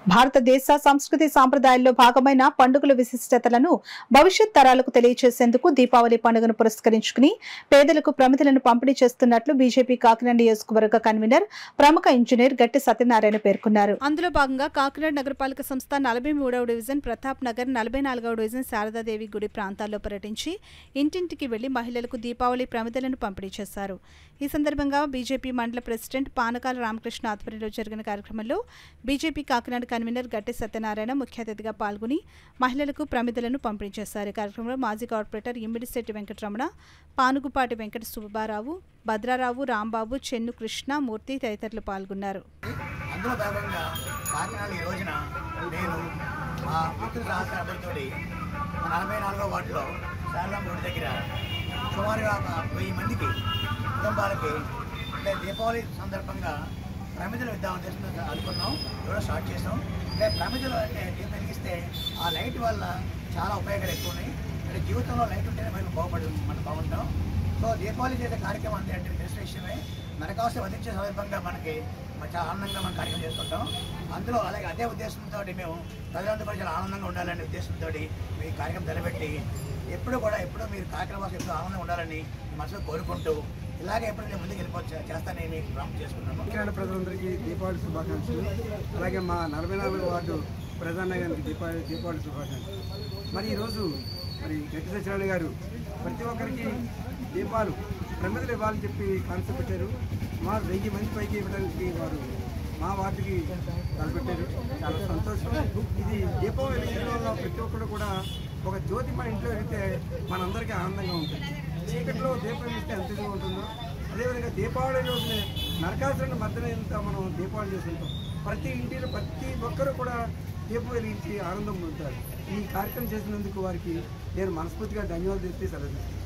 భారతదేశ సంస్కృతి సాంప్రదాయాల్లో భాగమైన పండుగల విశిష్టతలను భవిష్యత్ తరాలకు తెలియజేసేందుకు దీపావళి పండుగను పురస్కరించుకుని పేదలకు ప్రమిదలను పంపిణీ చేస్తున్నట్లు బీజేపీ కాకినాడ నియోజకవర్గ కన్వీనర్ ప్రముఖ ఇంజనీర్ గట్టి సత్యనారాయణ పేర్కొన్నారు అందులో భాగంగా కాకినాడ నగరపాలక సంస్థ నలభై మూడవ డివిజన్ ప్రతాప్ నగర్ నలభై నాలుగవ డివిజన్ శారదాదేవి గుడి ప్రాంతాల్లో పర్యటించి ఇంటింటికి వెళ్లి మహిళలకు దీపావళి ప్రమిదలను పంపిణీ చేశారు ఈ సందర్భంగా బీజేపీ మండల ప్రెసిడెంట్ పానకాల రామకృష్ణ ఆధ్వర్యంలో జరిగిన కార్యక్రమంలో బీజేపీ కాకినాడ కన్వీనర్ గట్టి సత్యనారాయణ ముఖ్య అతిథిగా పాల్గొని మహిళలకు ప్రమిదలను పంపిణీ చేశారు ఈ కార్యక్రమంలో మాజీ కార్పొరేటర్ ఇమ్మిడిశెట్టి వెంకటరమణ పానుగుపాటి వెంకట సుబ్బారావు భద్రారావు రాంబాబు చెన్ను కృష్ణ మూర్తి తదితరులు పాల్గొన్నారు అందులో భాగంగా కాకినాడ ఈ రోజున నేను మా మిత్రుల సహకారంతో నలభై నాలుగో వార్డులో శారదాం రోడ్డు దగ్గర సుమారుగా ఒక వెయ్యి మందికి కుటుంబాలకి అంటే దీపావళి సందర్భంగా ప్రమిదలు ఇద్దామని ఉద్దేశంతో అనుకున్నాం కూడా స్టార్ట్ చేసాం అంటే ప్రమిదలు అంటే దీపం వెలిగిస్తే ఆ లైట్ వల్ల చాలా ఉపయోగాలు ఎక్కువ ఉన్నాయి అంటే జీవితంలో లైట్ ఉంటేనే మనం బాగుపడి మనం బాగుంటాం సో దీపావళి చేసే కార్యక్రమం అంతే అంటే తెలిసిన విషయమే నరకాసు వధించే సందర్భంగా మనకి మరి చాలా ఆనందంగా మనం కార్యక్రమం చేసుకుంటాం అందులో అలాగే అదే ఉద్దేశంతో మేము ప్రజలందరూ కూడా చాలా ఆనందంగా ఉండాలనే ఉద్దేశంతో ఈ కార్యక్రమం నిలబెట్టి ఎప్పుడు కూడా ఎప్పుడు మీరు కార్యక్రమాలు ఎప్పుడు ఆనందంగా ఉండాలని మీ మనసులో కోరుకుంటూ ఇలాగే ఎప్పుడు నేను ముందుకు వెళ్ళిపోవచ్చు చేస్తానని మీకు ప్రామిస్ చేసుకున్నాను కాకినాడ ప్రజలందరికీ దీపావళి శుభాకాంక్షలు అలాగే మా నలభై నాలుగు వార్డు ప్రధాన గారికి దీపావళి దీపావళి శుభాకాంక్షలు మరి ఈరోజు మరి గట్టి సత్యనారాయణ గారు ప్రతి ఒక్కరికి దీపాలు ప్రమిదలు ఇవ్వాలని చెప్పి కాన్సెప్ట్ పెట్టారు మా వెయ్యి మంది పైకి ఇవ్వడానికి వారు మా వార్డుకి తలపెట్టారు చాలా సంతోషం ఇది దీపం వెలిగించడం వల్ల ప్రతి ఒక్కరు కూడా ఒక జ్యోతి మా ఇంట్లో వెలిగితే మనందరికీ ఆనందంగా ఉంటుంది చీకట్లో దీపం ఇస్తే ఎంత ఇదిగా ఉంటుందో అదేవిధంగా దీపావళి రోజునే నరకాసురుని మద్దనంత మనం దీపావళి చేసుకుంటాం ప్రతి ఇంటిలో ప్రతి ఒక్కరూ కూడా దీపం వెలిగించి ఆనందం పొందుతారు ఈ కార్యక్రమం చేసినందుకు వారికి నేను మనస్ఫూర్తిగా ధన్యవాదాలు తెలిపి సెలవు తీసుకుంటాను.